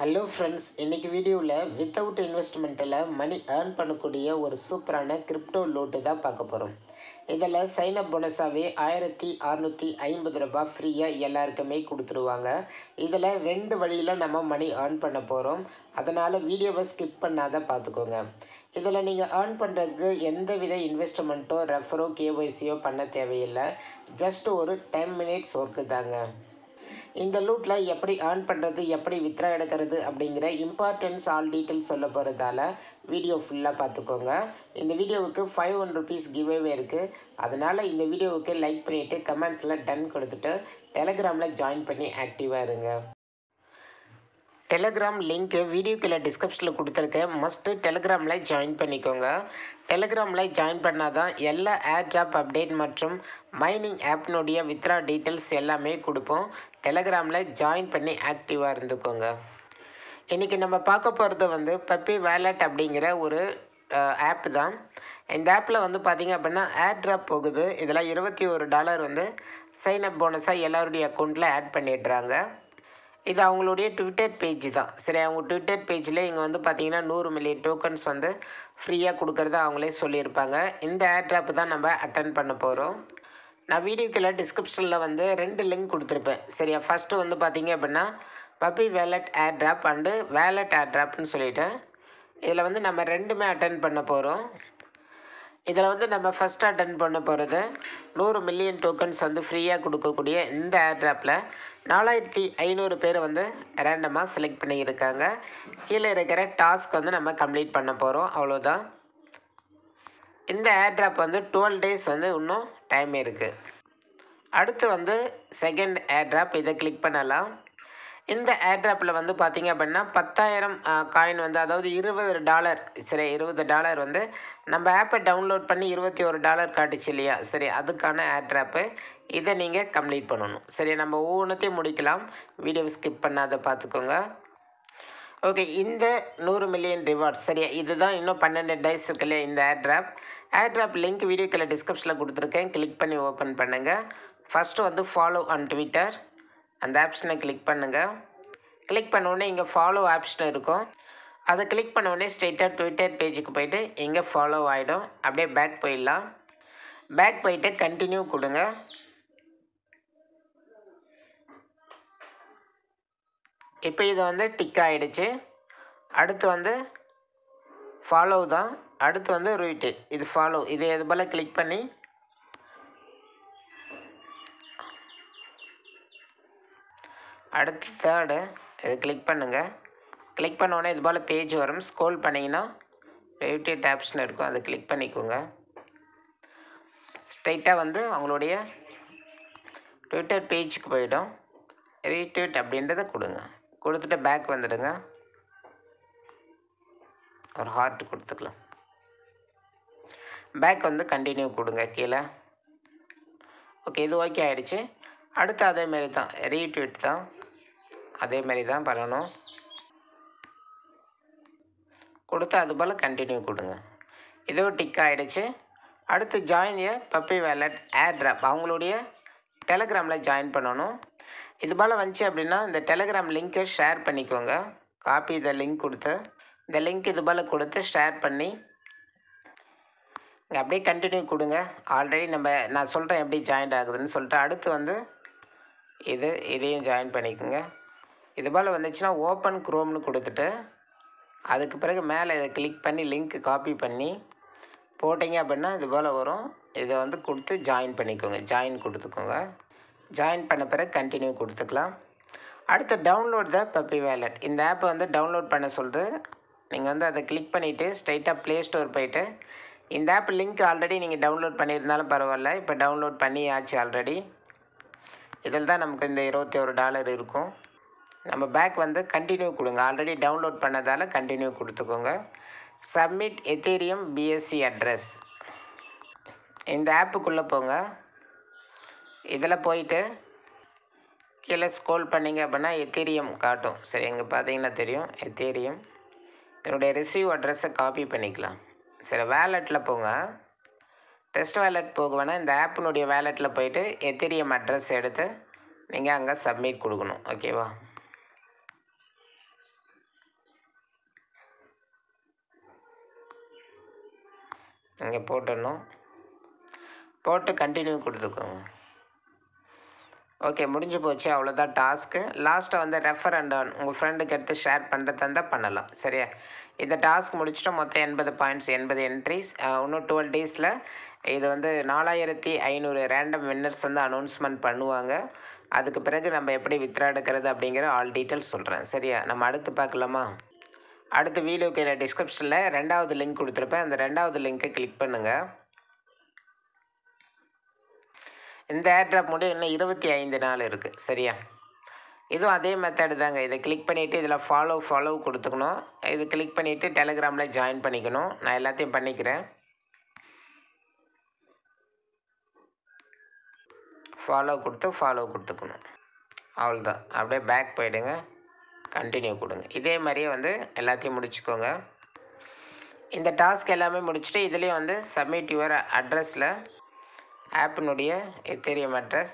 hello friends இன்றைக்கி வீடியோவில் without இன்வெஸ்ட்மெண்ட்டில் money earn பண்ணக்கூடிய ஒரு சூப்பரான கிரிப்டோ லோட்டு தான் பார்க்க போகிறோம் இதில் சைனப் போனஸாகவே ஆயிரத்தி அறநூற்றி ஐம்பது ரூபாய் ஃப்ரீயாக எல்லாருக்குமே கொடுத்துருவாங்க இதில் ரெண்டு வழியில் நம்ம மணி ஏர்ன் பண்ண போகிறோம் அதனால் வீடியோவை ஸ்கிப் பண்ணாத பார்த்துக்கோங்க இதில் நீங்கள் ஏர்ன் பண்ணுறதுக்கு எந்த வித இன்வெஸ்ட்மெண்ட்டோ ரெஃபரோ கேஒய்சியோ பண்ண தேவையில்லை ஜஸ்ட் ஒரு டென் மினிட்ஸ் ஒர்க்கு தாங்க இந்த லூட்டில் எப்படி ஏர்ன் பண்ணுறது எப்படி வித்ரா எடுக்கிறது அப்படிங்கிற இம்பார்ட்டன்ஸ் ஆல் டீட்டெயில்ஸ் சொல்ல போகிறதால வீடியோ ஃபுல்லாக பார்த்துக்கோங்க இந்த வீடியோவுக்கு ஃபைவ் ஒன் ருபீஸ் கிவ்அவே இருக்குது அதனால் இந்த வீடியோவுக்கு லைக் பண்ணிவிட்டு கமெண்ட்ஸில் டன் கொடுத்துட்டு டெலகிராமில் ஜாயின் பண்ணி ஆக்டிவாக இருங்க டெலகிராம் லிங்க்கு வீடியோக்குள்ள டிஸ்கிரிப்ஷனில் கொடுத்துருக்கேன் மஸ்ட்டு டெலகிராமில் ஜாயின் பண்ணிக்கோங்க டெலகிராமில் ஜாயின் பண்ணால் தான் எல்லா ஏர் ஜாப் அப்டேட் மற்றும் மைனிங் ஆப்னுடைய வித்ரா டீட்டெயில்ஸ் எல்லாமே கொடுப்போம் டெலகிராமில் ஜாயின் பண்ணி ஆக்டிவாக இருந்துக்கோங்க இன்றைக்கி நம்ம பார்க்க போகிறது வந்து பப்பி வேலட் அப்படிங்கிற ஒரு ஆப் தான் இந்த ஆப்பில் வந்து பார்த்திங்க அப்படின்னா ஏர் ட்ராப் போகுது இதில் இருபத்தி ஒரு டாலர் வந்து சைன் அப் போனஸாக எல்லாருடைய அக்கௌண்ட்டில் ஆட் பண்ணிடுறாங்க இது அவங்களுடைய ட்விட்டர் பேஜ் தான் சரி அவங்க ட்விட்டர் பேஜில் இங்கே வந்து பார்த்தீங்கன்னா நூறு மில்லியன் டோக்கன்ஸ் வந்து ஃப்ரீயாக கொடுக்குறத அவங்களே சொல்லியிருப்பாங்க இந்த ஏர்ட்ராப் தான் நம்ம அட்டன் பண்ண போகிறோம் நான் வீடியோக்கில் டிஸ்கிரிப்ஷனில் வந்து ரெண்டு லிங்க் கொடுத்துருப்பேன் சரியா ஃபஸ்ட்டு வந்து பார்த்தீங்க அப்படின்னா puppy wallet airdrop and wallet ஏர்ட்ராப்னு சொல்லிட்டு இதில் வந்து நம்ம ரெண்டுமே அட்டன் பண்ண போகிறோம் இதில் வந்து நம்ம ஃபஸ்ட் அட்டன் பண்ண போகிறது நூறு மில்லியன் டோக்கன்ஸ் வந்து ஃப்ரீயாக கொடுக்கக்கூடிய இந்த ஏர்ட்ராப்பில் நாலாயிரத்தி ஐநூறு பேர் வந்து ரேண்டமாக செலக்ட் பண்ணியிருக்காங்க கீழே இருக்கிற டாஸ்க் வந்து நம்ம கம்ப்ளீட் பண்ண போகிறோம் அவ்வளோதான் இந்த ஏர்ட்ராப் வந்து டுவெல் டேஸ் வந்து இன்னும் டைம் இருக்குது அடுத்து வந்து செகண்ட் ஏர்ட்ராப் இதை கிளிக் பண்ணலாம் இந்த ஏர்ட்ராப்பில் வந்து பார்த்திங்க அப்படின்னா பத்தாயிரம் காயின் வந்து அதாவது இருபது டாலர் சரி இருபது டாலர் வந்து நம்ம ஆப்பை டவுன்லோட் பண்ணி இருபத்தி ஒரு டாலர் காட்டுச்சு இல்லையா சரி அதுக்கான ஏர்ட்ராப்பு இதை நீங்கள் கம்ப்ளீட் பண்ணணும் சரி நம்ம ஒவ்வொன்றத்தையும் முடிக்கலாம் வீடியோ ஸ்கிப் பண்ணாத பார்த்துக்கோங்க ஓகே இந்த நூறு மில்லியன் ரிவார்ட்ஸ் சரியா இதுதான் இன்னும் பன்னெண்டு டைஸ் இருக்கு இல்லையா இந்த ஏர்ட்ராப் ஏர்ட்ராப் லிங்க் வீடியோக்கில் டிஸ்கிரிப்ஷனில் கொடுத்துருக்கேன் கிளிக் பண்ணி ஓப்பன் பண்ணுங்கள் ஃபஸ்ட்டு வந்து ஃபாலோ ஆன் ட்விட்டர் அந்த ஆப்ஷனை கிளிக் பண்ணுங்கள் கிளிக் பண்ணோடனே இங்கே ஃபாலோ ஆப்ஷன் இருக்கும் அதை கிளிக் பண்ணோடனே ஸ்ட்ரெயிட்டாக ட்விட்டர் பேஜுக்கு போயிட்டு இங்கே ஃபாலோ ஆகிடும் அப்படியே பேக் போயிடலாம் பேக் போயிட்டு கண்டினியூ கொடுங்க இப்போ இது வந்து டிக் ஆகிடுச்சு அடுத்து வந்து ஃபாலோ தான் அடுத்து வந்து ரூட்டட் இது ஃபாலோ இது எது போல் கிளிக் பண்ணி அடுத்து தேர்டு இது கிளிக் பண்ணுங்கள் கிளிக் பண்ணோடனே இது போல் பேஜ் வரும் ஸ்க்ரோல் பண்ணிங்கன்னா ரேவிட்டேட் ஆப்ஷன் இருக்கும் அதை கிளிக் பண்ணிக்கோங்க ஸ்ட்ரைட்டாக வந்து அவங்களுடைய ட்விட்டர் பேஜுக்கு போயிடும் ரீட்வீட் அப்படின்றத கொடுங்க கொடுத்துட்டு பேக் வந்துடுங்க ஒரு ஹார்ட் கொடுத்துக்கலாம் பேக் வந்து கண்டினியூ கொடுங்க கீழே ஓகே இது ஓகே ஆகிடுச்சு அடுத்து அதேமாரி தான் ரீட்வீட் தான் அதேமாரி தான் பண்ணணும் கொடுத்து அது போல் கண்டினியூ கொடுங்க இதுவும் டிக் ஆகிடுச்சு அடுத்து join a puppy wallet airdrop அவங்களுடைய டெலகிராமில் ஜாயின் பண்ணணும் இது போல் வந்துச்சு அப்படின்னா இந்த டெலகிராம் லிங்க்கை ஷேர் பண்ணிக்கோங்க காப்பி இந்த லிங்க் கொடுத்து இந்த லிங்க் இது போல் கொடுத்து ஷேர் பண்ணி இங்கே அப்படியே கண்டினியூ கொடுங்க ஆல்ரெடி நம்ம நான் சொல்கிறேன் எப்படி ஜாயின் ஆகுதுன்னு சொல்லிட்டு அடுத்து வந்து இது இதையும் ஜாயின் பண்ணிக்கோங்க இது போல் வந்துச்சுன்னா ஓப்பன் க்ரோம்னு கொடுத்துட்டு அதுக்கு பிறகு மேலே இதை கிளிக் பண்ணி லிங்க் காப்பி பண்ணி போட்டிங்க அப்படின்னா இது போல் வரும் இதை வந்து கொடுத்து ஜாயின் பண்ணிக்கோங்க ஜாயின் கொடுத்துக்கோங்க ஜாயின் பண்ண பிறகு கண்டினியூ கொடுத்துக்கலாம் அடுத்து டவுன்லோட் த பப்பி வேலட் இந்த ஆப்பை வந்து டவுன்லோட் பண்ண சொல்லுது நீங்கள் வந்து அதை கிளிக் பண்ணிவிட்டு ஸ்ட்ரைட்டாக ப்ளே ஸ்டோர் போயிட்டு இந்த ஆப் லிங்க் ஆல்ரெடி நீங்கள் டவுன்லோட் பண்ணியிருந்தாலும் பரவாயில்ல இப்போ டவுன்லோட் பண்ணியாச்சு ஆல்ரெடி இதில் தான் நமக்கு இந்த இருபத்தி ஒரு டாலர் இருக்கும் நம்ம பேக் வந்து கண்டினியூ கொடுங்க ஆல்ரெடி டவுன்லோட் பண்ணதால் கண்டினியூ கொடுத்துக்கோங்க சப்மிட் எத்தேரியம் பிஎஸ்சி அட்ரஸ் இந்த ஆப்புக்குள்ளே போங்க இதில் போயிட்டு கீழே ஸ்க்ரோல் பண்ணிங்க அப்படின்னா எத்தேரியம் காட்டும் சரி இங்கே பார்த்தீங்கன்னா தெரியும் எத்தேரியம் என்னுடைய ரிசீவ் அட்ரஸை காப்பி பண்ணிக்கலாம் சரி வேலெட்டில் போங்க டெஸ்ட் வேலெட் போக வேணால் இந்த ஆப்பினுடைய வேலெட்டில் போயிட்டு எத்தேரியம் அட்ரஸ் எடுத்து நீங்கள் அங்கே சப்மிட் கொடுக்கணும் ஓகேவா இங்கே போட்டுடணும் போட்டு கண்டினியூ கொடுத்துக்கோங்க ஓகே முடிஞ்சு போச்சு அவ்வளோதான் டாஸ்க்கு லாஸ்ட்டாக வந்து ரெஃபர் அண்ட் உங்கள் ஃப்ரெண்டுக்கு எடுத்து ஷேர் பண்ணுறதா இருந்தால் பண்ணலாம் சரியா இந்த டாஸ்க் முடிச்சுட்டு மொத்தம் எண்பது பாயிண்ட்ஸ் எண்பது என்ட்ரிஸ் இன்னும் டுவெல் டேஸில் இது வந்து நாலாயிரத்தி ஐநூறு ரேண்டம் வின்னர்ஸ் வந்து அனௌன்ஸ்மெண்ட் பண்ணுவாங்க அதுக்கு பிறகு நம்ம எப்படி வித்ரா எடுக்கிறது அப்படிங்கிற ஆல் டீட்டெயில்ஸ் சொல்கிறேன் சரியா நம்ம அடுத்து பார்க்கலாமா அடுத்த வீடியோக்கு டிஸ்கிரிப்ஷனில் ரெண்டாவது லிங்க் கொடுத்துருப்பேன் அந்த ரெண்டாவது லிங்க்கை கிளிக் பண்ணுங்கள் இந்த ஏர்ட்ராப் முடியும் இன்னும் இருபத்தி ஐந்து நாள் இருக்குது சரியா இதுவும் அதே மெத்தடு தாங்க இதை கிளிக் பண்ணிவிட்டு இதில் ஃபாலோ ஃபாலோ கொடுத்துக்கணும் இது கிளிக் பண்ணிவிட்டு டெலிகிராமில் ஜாயின் பண்ணிக்கணும் நான் எல்லாத்தையும் பண்ணிக்கிறேன் ஃபாலோ கொடுத்து ஃபாலோ கொடுத்துக்கணும் அவ்வளோதான் அப்படியே பேக் போயிடுங்க கண்டினியூ கொடுங்க இதே மாதிரியே வந்து எல்லாத்தையும் முடிச்சுக்கோங்க இந்த டாஸ்க் எல்லாமே முடிச்சுட்டு இதுலேயும் வந்து சப்மிட் யுவர் அட்ரஸில் ஆப்பினுடைய எத்தேரியம் அட்ரஸ்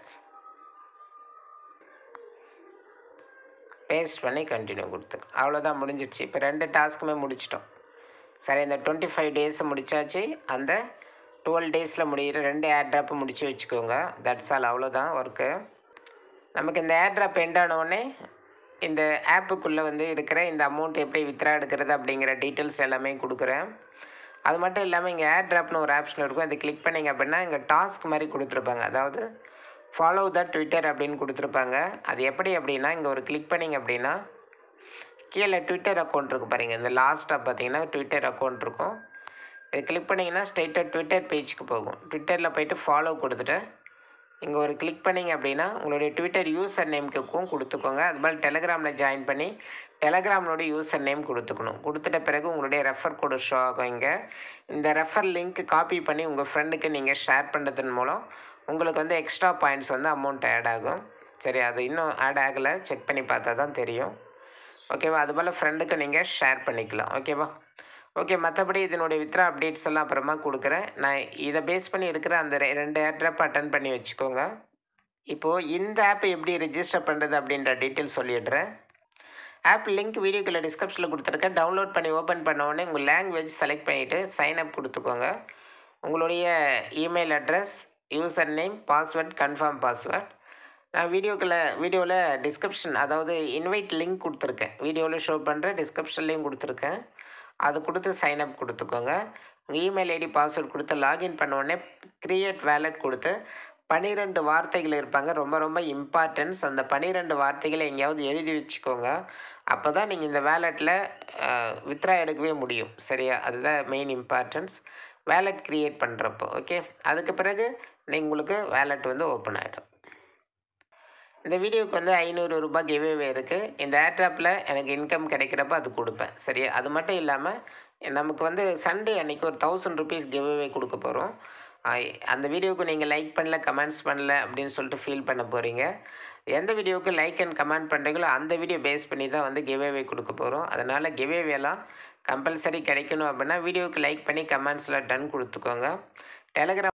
பேஸ்ட் பண்ணி கண்டினியூ கொடுத்துக்க அவ்வளோதான் முடிஞ்சிடுச்சு இப்போ ரெண்டு டாஸ்க்குமே முடிச்சிட்டோம் சரி இந்த டுவெண்ட்டி ஃபைவ் டேஸை முடிச்சாச்சு அந்த டுவெல் டேஸில் முடிகிற ரெண்டு ஏர் ட்ராப்பை முடிச்சு வச்சுக்கோங்க தட்ஸ் ஆல் அவ்வளோதான் ஒர்க்கு நமக்கு இந்த ஏர் ட்ராப் எண்ட் ஆனவுடனே இந்த ஆப்புக்குள்ளே வந்து இருக்கிற இந்த அமௌண்ட் எப்படி வித்ரா எடுக்கிறது அப்படிங்கிற டீட்டெயில்ஸ் எல்லாமே கொடுக்குறேன் அது மட்டும் இல்லாமல் இங்கே ஏர் ட்ராப்னு ஒரு ஆப்ஷன் இருக்கும் அதை கிளிக் பண்ணிங்க அப்படின்னா இங்கே டாஸ்க் மாதிரி கொடுத்துருப்பாங்க அதாவது ஃபாலோ த ட்விட்டர் அப்படின்னு கொடுத்துருப்பாங்க அது எப்படி அப்படின்னா இங்கே ஒரு கிளிக் பண்ணிங்க அப்படின்னா கீழே ட்விட்டர் அக்கௌண்ட் இருக்குது பாருங்கள் இந்த லாஸ்ட்டாக பார்த்தீங்கன்னா ட்விட்டர் அக்கௌண்ட் இருக்கும் இதை கிளிக் பண்ணிங்கன்னா ஸ்ட்ரைட்டாக ட்விட்டர் பேஜுக்கு போகும் ட்விட்டரில் போயிட்டு ஃபாலோ கொடுத்துட்டு இங்கே ஒரு கிளிக் பண்ணிங்க அப்படின்னா உங்களுடைய ட்விட்டர் யூசர் நேம்க்கும் கொடுத்துக்கோங்க அது மாதிரி டெலகிராமில் ஜாயின் பண்ணி டெலகிராமோட யூசர் நேம் கொடுத்துக்கணும் கொடுத்துட்ட பிறகு உங்களுடைய ரெஃபர் கோடு ஷோ ஆகும் இங்கே இந்த ரெஃபர் லிங்க் காப்பி பண்ணி உங்கள் ஃப்ரெண்டுக்கு நீங்கள் ஷேர் பண்ணுறதன் மூலம் உங்களுக்கு வந்து எக்ஸ்ட்ரா பாயிண்ட்ஸ் வந்து அமௌண்ட் ஆட் ஆகும் சரி அது இன்னும் ஆட் ஆகலை செக் பண்ணி பார்த்தா தான் தெரியும் ஓகேவா அது போல் ஃப்ரெண்டுக்கு நீங்கள் ஷேர் பண்ணிக்கலாம் ஓகேவா ஓகே மற்றபடி இதனுடைய வித்ரா அப்டேட்ஸ் எல்லாம் அப்புறமா கொடுக்குறேன் நான் இதை பேஸ் பண்ணி இருக்கிற அந்த ரெ- ரெண்டு ஏர்ட்ராப் அட்டன் பண்ணி வச்சுக்கோங்க இப்போது இந்த ஆப்பை எப்படி ரெஜிஸ்டர் பண்ணுறது அப்படின்ற டீட்டெயில் சொல்லிடுறேன் ஆப் லிங்க் வீடியோக்குள்ள டிஸ்கிரிப்ஷனில் கொடுத்துருக்கேன் டவுன்லோட் பண்ணி ஓப்பன் பண்ண உடனே உங்கள் லாங்குவேஜ் செலக்ட் பண்ணிவிட்டு சைன் அப் கொடுத்துக்கோங்க உங்களுடைய email address user name password confirm password நான் வீடியோக்குள்ள வீடியோவில் டிஸ்கிரிப்ஷன் அதாவது இன்வைட் லிங்க் கொடுத்துருக்கேன் வீடியோவில் ஷோ பண்ணுற டிஸ்கிரிப்ஷன்லேயும் கொடுத்துருக்கேன் அது கொடுத்து சைன் அப் கொடுத்துக்கோங்க உங்கள் இமெயில் ஐடி பாஸ்வேர்ட் கொடுத்து லாகின் பண்ண உடனே க்ரியேட் வேலட் கொடுத்து பன்னிரெண்டு வார்த்தைகள் இருப்பாங்க ரொம்ப ரொம்ப இம்பார்ட்டன்ஸ் அந்த பன்னிரெண்டு வார்த்தைகளை எங்கேயாவது எழுதி வச்சுக்கோங்க அப்போ தான் நீங்கள் இந்த வேலெட்டில் வித்ரா எடுக்கவே முடியும் சரியா அதுதான் மெயின் இம்பார்ட்டன்ஸ் வேலட் க்ரியேட் பண்ணுறப்போ ஓகே அதுக்கு பிறகு நீ உங்களுக்கு வேலட் வந்து ஓப்பன் ஆகிடும் இந்த வீடியோவுக்கு வந்து ஐநூறு ரூபாய் கிவ்வே இருக்குது இந்த ஏர்ட்ராப்பில் எனக்கு இன்கம் கிடைக்கிறப்ப அது கொடுப்பேன் சரியா அது மட்டும் இல்லாமல் நமக்கு வந்து சண்டே அன்னைக்கு ஒரு தௌசண்ட் ருபீஸ் கிவ்வே கொடுக்க போகிறோம் அந்த வீடியோவுக்கு நீங்கள் லைக் பண்ணல கமெண்ட்ஸ் பண்ணல அப்படின்னு சொல்லிட்டு ஃபீல் பண்ண போகிறீங்க எந்த வீடியோவுக்கு லைக் அண்ட் கமெண்ட் பண்ணுறீங்களோ அந்த வீடியோ பேஸ் பண்ணி தான் வந்து கிவ்வே கொடுக்க போகிறோம் அதனால் கிவ்வேலாம் கம்பல்சரி கிடைக்கணும் அப்படின்னா வீடியோவுக்கு லைக் பண்ணி கமெண்ட்ஸில் டன் கொடுத்துக்கோங்க டெலகிராம்